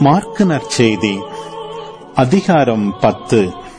mark நற்செய்தி அதிகாரம் பத்து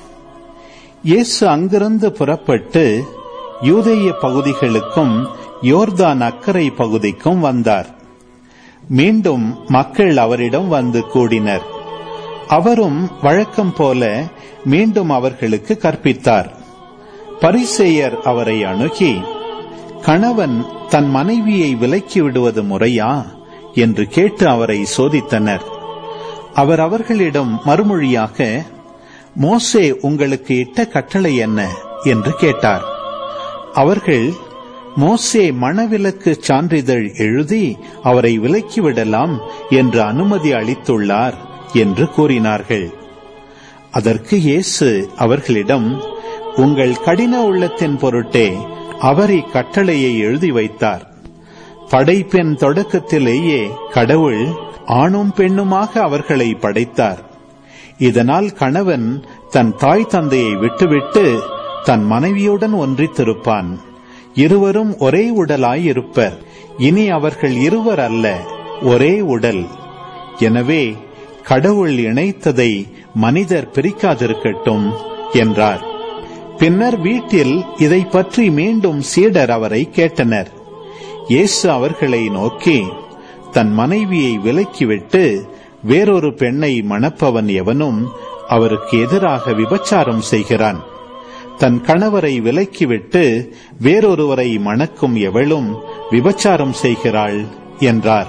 இயேசு அங்கிருந்து புறப்பட்டு யூதேய பகுதிகளுக்கும் யோர்தான் அக்கரை பகுதிக்கும் வந்தார் மீண்டும் மக்கள் அவரிடம் வந்து கூடினர் அவரும் வழக்கம் போல மீண்டும் அவர்களுக்கு கற்பித்தார் பரிசேயர் அவரை அணுகி கணவன் தன் மனைவியை விலக்கி விடுவது முறையா என்று கேட்டு அவரை சோதித்தனர் அவர் அவர்களிடம் மறுமொழியாக மோசே உங்களுக்கு இட்ட கட்டளை என்ன என்று கேட்டார் அவர்கள் மோசே மணவிலக்கு சான்றிதழ் எழுதி அவரை விலக்கிவிடலாம் என்று அனுமதி அளித்துள்ளார் என்று கூறினார்கள் அதற்கு இயேசு அவர்களிடம் உங்கள் கடின உள்ளத்தின் பொருட்டே அவர் இக்கட்டளையை எழுதி வைத்தார் படைப்பின் தொடக்கத்திலேயே கடவுள் ஆணும் பெண்ணுமாக அவர்களை படைத்தார் இதனால் கணவன் தன் தாய் தந்தையை விட்டுவிட்டு தன் மனைவியுடன் ஒன்றித்திருப்பான் இருவரும் ஒரே உடலாய் இருப்பர் இனி அவர்கள் இருவர் அல்ல ஒரே உடல் எனவே கடவுள் இணைத்ததை மனிதர் பிரிக்காதிருக்கட்டும் என்றார் பின்னர் வீட்டில் இதை பற்றி மீண்டும் சீடர் அவரை கேட்டனர் இயேசு அவர்களை நோக்கி தன் மனைவியை விலக்கிவிட்டு வேறொரு பெண்ணை மணப்பவன் எவனும் அவருக்கு எதிராக விபச்சாரம் செய்கிறான் தன் கணவரை விலக்கிவிட்டு வேறொருவரை மணக்கும் எவளும் விபச்சாரம் செய்கிறாள் என்றார்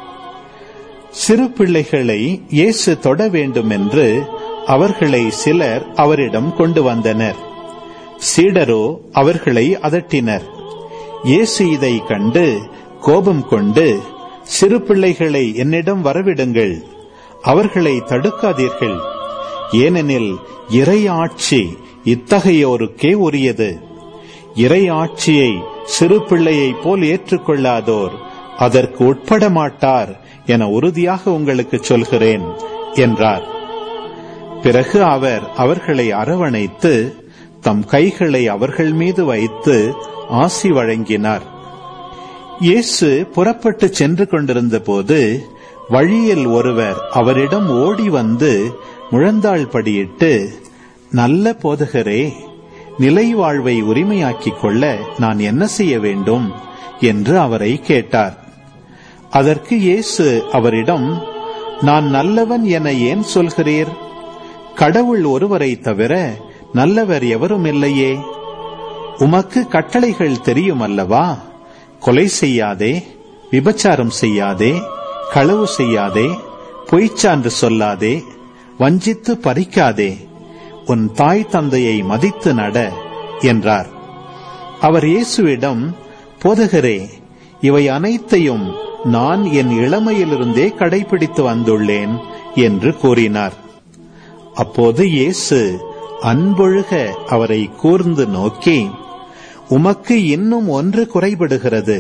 சிறு பிள்ளைகளை இயேசு தொட வேண்டும் என்று அவர்களை சிலர் அவரிடம் கொண்டு வந்தனர் சீடரோ அவர்களை அதட்டினர் இயேசு இதை கண்டு கோபம் கொண்டு சிறு பிள்ளைகளை என்னிடம் வரவிடுங்கள் அவர்களை தடுக்காதீர்கள் ஏனெனில் இறை ஆட்சி இத்தகையோருக்கே உரியது இறை ஆட்சியை சிறு பிள்ளையைப் போல் ஏற்றுக்கொள்ளாதோர் அதற்கு உட்பட மாட்டார் என உறுதியாக உங்களுக்கு சொல்கிறேன் என்றார் பிறகு அவர் அவர்களை அரவணைத்து தம் கைகளை அவர்கள் மீது வைத்து ஆசி வழங்கினார் இயேசு புறப்பட்டு சென்று கொண்டிருந்த போது வழியில் ஒருவர் அவரிடம் ஓடி வந்து முழந்தாள் படியிட்டு நல்ல போதகரே நிலை வாழ்வை உரிமையாக்கிக் கொள்ள நான் என்ன செய்ய வேண்டும் என்று அவரை கேட்டார் அதற்கு இயேசு அவரிடம் நான் நல்லவன் என ஏன் சொல்கிறீர் கடவுள் ஒருவரை தவிர நல்லவர் எவரும் இல்லையே உமக்கு கட்டளைகள் தெரியும் அல்லவா கொலை செய்யாதே விபச்சாரம் செய்யாதே களவு செய்யாதே பொய்ச்சான்று சொல்லாதே வஞ்சித்து பறிக்காதே உன் தாய் தந்தையை மதித்து நட என்றார் அவர் இயேசுவிடம் போதகரே இவை அனைத்தையும் நான் என் இளமையிலிருந்தே கடைபிடித்து வந்துள்ளேன் என்று கூறினார் அப்போது இயேசு அன்பொழுக அவரை கூர்ந்து நோக்கி உமக்கு இன்னும் ஒன்று குறைபடுகிறது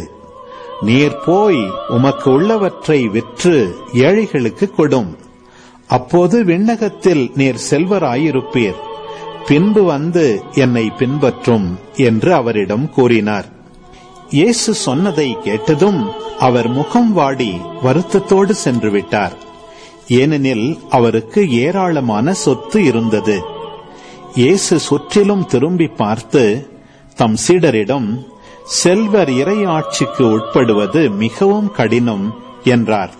நீர் போய் உமக்கு உள்ளவற்றை விற்று ஏழைகளுக்கு கொடும் அப்போது விண்ணகத்தில் நீர் செல்வராயிருப்பீர் பின்பு வந்து என்னை பின்பற்றும் என்று அவரிடம் கூறினார் இயேசு சொன்னதை கேட்டதும் அவர் முகம் வாடி வருத்தத்தோடு சென்று விட்டார் ஏனெனில் அவருக்கு ஏராளமான சொத்து இருந்தது இயேசு சுற்றிலும் திரும்பி பார்த்து தம் சீடரிடம் செல்வர் இறையாட்சிக்கு உட்படுவது மிகவும் கடினம் என்றார்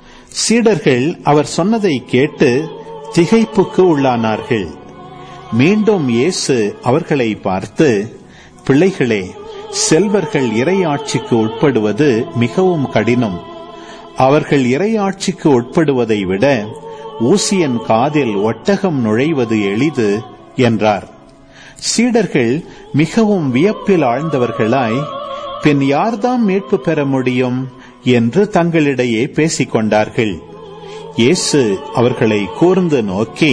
சீடர்கள் அவர் சொன்னதை கேட்டு திகைப்புக்கு உள்ளானார்கள் மீண்டும் இயேசு அவர்களை பார்த்து பிள்ளைகளே செல்வர்கள் இறையாட்சிக்கு உட்படுவது மிகவும் கடினம் அவர்கள் இறையாட்சிக்கு உட்படுவதை விட ஊசியன் காதில் ஒட்டகம் நுழைவது எளிது என்றார் சீடர்கள் மிகவும் வியப்பில் ஆழ்ந்தவர்களாய் பின் யார்தாம் மீட்பு பெற முடியும் என்று தங்களிடையே பேசிக் கொண்டார்கள் இயேசு அவர்களை கூர்ந்து நோக்கி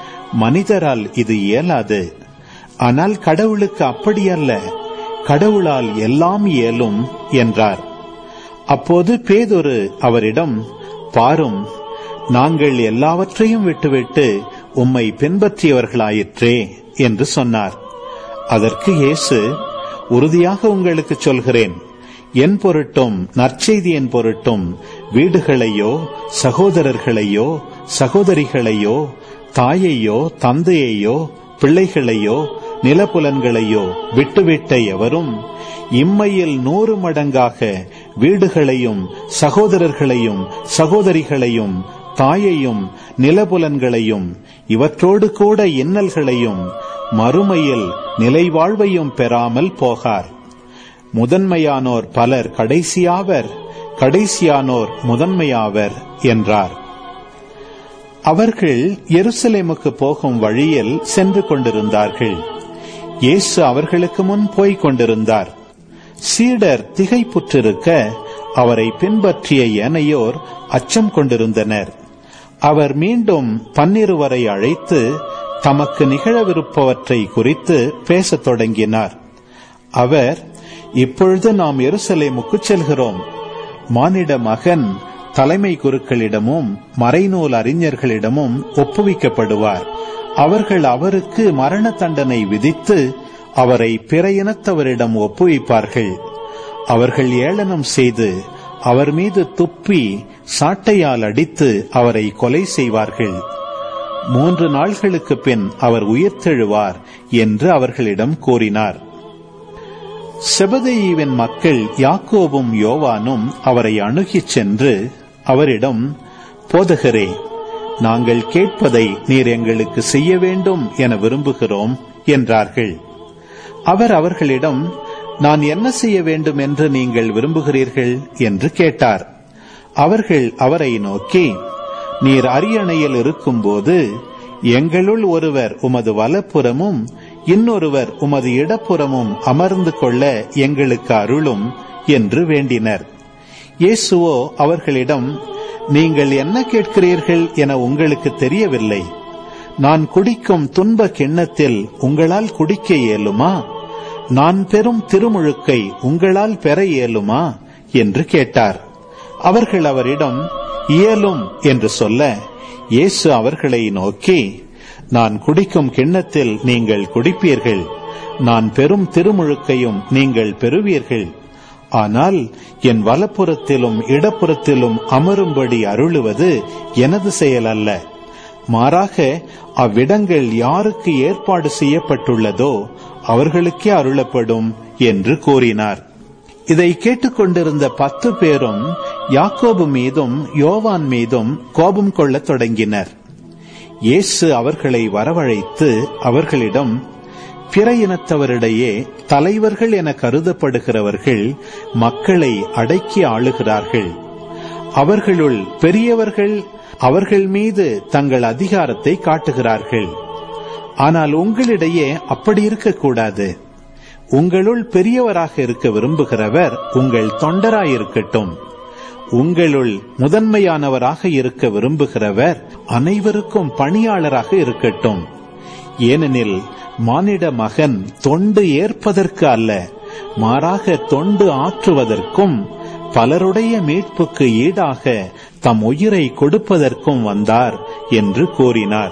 மனிதரால் இது இயலாது ஆனால் கடவுளுக்கு அப்படியல்ல கடவுளால் எல்லாம் இயலும் என்றார் அப்போது பேதொரு அவரிடம் பாரும் நாங்கள் எல்லாவற்றையும் விட்டுவிட்டு உம்மை பின்பற்றியவர்களாயிற்றே என்று சொன்னார் அதற்கு இயேசு உறுதியாக உங்களுக்கு சொல்கிறேன் என் பொருட்டும் நற்செய்தியின் பொருட்டும் வீடுகளையோ சகோதரர்களையோ சகோதரிகளையோ தாயையோ தந்தையையோ பிள்ளைகளையோ நிலப்புலன்களையோ விட்டுவிட்ட எவரும் இம்மையில் நூறு மடங்காக வீடுகளையும் சகோதரர்களையும் சகோதரிகளையும் தாயையும் நிலபுலன்களையும் இவற்றோடு கூட இன்னல்களையும் மறுமையில் நிலைவாழ்வையும் பெறாமல் போகார் முதன்மையானோர் பலர் கடைசியாவர் கடைசியானோர் முதன்மையாவர் என்றார் அவர்கள் எருசலேமுக்கு போகும் வழியில் சென்று கொண்டிருந்தார்கள் இயேசு அவர்களுக்கு முன் போய்க் கொண்டிருந்தார் சீடர் திகைப்புற்றிருக்க அவரை பின்பற்றிய ஏனையோர் அச்சம் கொண்டிருந்தனர் அவர் மீண்டும் பன்னிருவரை அழைத்து தமக்கு நிகழவிருப்பவற்றை குறித்து பேசத் தொடங்கினார் அவர் இப்பொழுது நாம் எருசலேமுக்கு செல்கிறோம் மானிட மகன் தலைமை குருக்களிடமும் மறைநூல் அறிஞர்களிடமும் ஒப்புவிக்கப்படுவார் அவர்கள் அவருக்கு மரண தண்டனை விதித்து அவரை பிற இனத்தவரிடம் ஒப்புவிப்பார்கள் அவர்கள் ஏளனம் செய்து அவர் மீது துப்பி சாட்டையால் அடித்து அவரை கொலை செய்வார்கள் மூன்று நாள்களுக்கு பின் அவர் உயிர்த்தெழுவார் என்று அவர்களிடம் கூறினார் செபதேயுவின் மக்கள் யாக்கோபும் யோவானும் அவரை அணுகிச் சென்று அவரிடம் போதகரே நாங்கள் கேட்பதை நீர் எங்களுக்கு செய்ய வேண்டும் என விரும்புகிறோம் என்றார்கள் அவர் அவர்களிடம் நான் என்ன செய்ய வேண்டும் என்று நீங்கள் விரும்புகிறீர்கள் என்று கேட்டார் அவர்கள் அவரை நோக்கி நீர் அரியணையில் இருக்கும்போது எங்களுள் ஒருவர் உமது வலப்புறமும் இன்னொருவர் உமது இடப்புறமும் அமர்ந்து கொள்ள எங்களுக்கு அருளும் என்று வேண்டினர் இயேசுவோ அவர்களிடம் நீங்கள் என்ன கேட்கிறீர்கள் என உங்களுக்கு தெரியவில்லை நான் குடிக்கும் துன்ப கிண்ணத்தில் உங்களால் குடிக்க இயலுமா நான் பெறும் திருமுழுக்கை உங்களால் பெற இயலுமா என்று கேட்டார் அவர்கள் அவரிடம் இயலும் என்று சொல்ல இயேசு அவர்களை நோக்கி நான் குடிக்கும் கிண்ணத்தில் நீங்கள் குடிப்பீர்கள் நான் பெறும் திருமுழுக்கையும் நீங்கள் பெறுவீர்கள் ஆனால் என் வலப்புறத்திலும் இடப்புறத்திலும் அமரும்படி அருளுவது எனது செயல் அல்ல மாறாக அவ்விடங்கள் யாருக்கு ஏற்பாடு செய்யப்பட்டுள்ளதோ அவர்களுக்கே அருளப்படும் என்று கூறினார் இதை கேட்டுக்கொண்டிருந்த பத்து பேரும் யாக்கோபு மீதும் யோவான் மீதும் கோபம் கொள்ளத் தொடங்கினர் இயேசு அவர்களை வரவழைத்து அவர்களிடம் பிற இனத்தவரிடையே தலைவர்கள் என கருதப்படுகிறவர்கள் மக்களை அடக்கி ஆளுகிறார்கள் அவர்களுள் பெரியவர்கள் அவர்கள் மீது தங்கள் அதிகாரத்தை காட்டுகிறார்கள் ஆனால் உங்களிடையே அப்படி இருக்கக்கூடாது உங்களுள் பெரியவராக இருக்க விரும்புகிறவர் உங்கள் தொண்டராயிருக்கட்டும் உங்களுள் முதன்மையானவராக இருக்க விரும்புகிறவர் அனைவருக்கும் பணியாளராக இருக்கட்டும் ஏனெனில் மானிட மகன் தொண்டு ஏற்பதற்கு அல்ல மாறாக தொண்டு ஆற்றுவதற்கும் பலருடைய மீட்புக்கு ஈடாக தம் உயிரை கொடுப்பதற்கும் வந்தார் என்று கூறினார்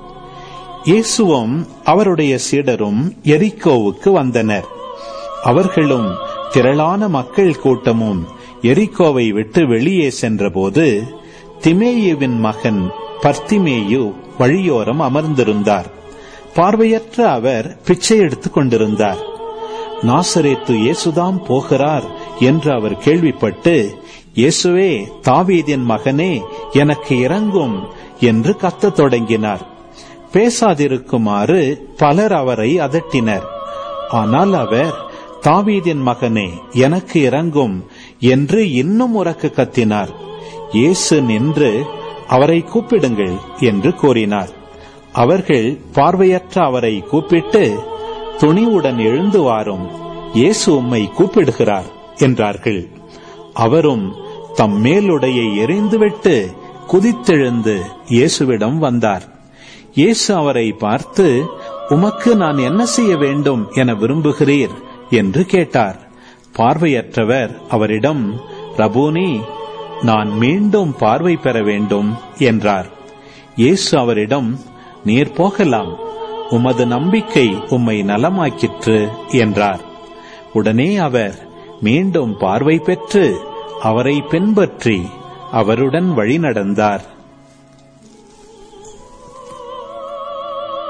இயேசுவும் அவருடைய சீடரும் எரிக்கோவுக்கு வந்தனர் அவர்களும் திரளான மக்கள் கூட்டமும் எரிக்கோவை விட்டு வெளியே சென்றபோது திமேயுவின் மகன் பர்த்திமேயு வழியோரம் அமர்ந்திருந்தார் பார்வையற்ற அவர் பிச்சை எடுத்துக் கொண்டிருந்தார் நாசரேத்து இயேசுதாம் போகிறார் என்று அவர் கேள்விப்பட்டு இயேசுவே தாவீதின் மகனே எனக்கு இறங்கும் என்று கத்தத் தொடங்கினார் பேசாதிருக்குமாறு பலர் அவரை அதட்டினர் ஆனால் அவர் தாவீதின் மகனே எனக்கு இறங்கும் என்று இன்னும் உறக்க கத்தினார் இயேசு நின்று அவரை கூப்பிடுங்கள் என்று கூறினார் அவர்கள் பார்வையற்ற அவரை கூப்பிட்டு துணிவுடன் எழுந்து வாரும் இயேசு உம்மை கூப்பிடுகிறார் என்றார்கள் அவரும் தம் மேலுடையை எரிந்துவிட்டு குதித்தெழுந்து இயேசுவிடம் வந்தார் இயேசு அவரை பார்த்து உமக்கு நான் என்ன செய்ய வேண்டும் என விரும்புகிறீர் என்று கேட்டார் பார்வையற்றவர் அவரிடம் ரபூனி நான் மீண்டும் பார்வை பெற வேண்டும் என்றார் இயேசு அவரிடம் நீர் போகலாம் உமது நம்பிக்கை உம்மை நலமாக்கிற்று என்றார் உடனே அவர் மீண்டும் பார்வை பெற்று அவரை பின்பற்றி அவருடன் வழிநடந்தார்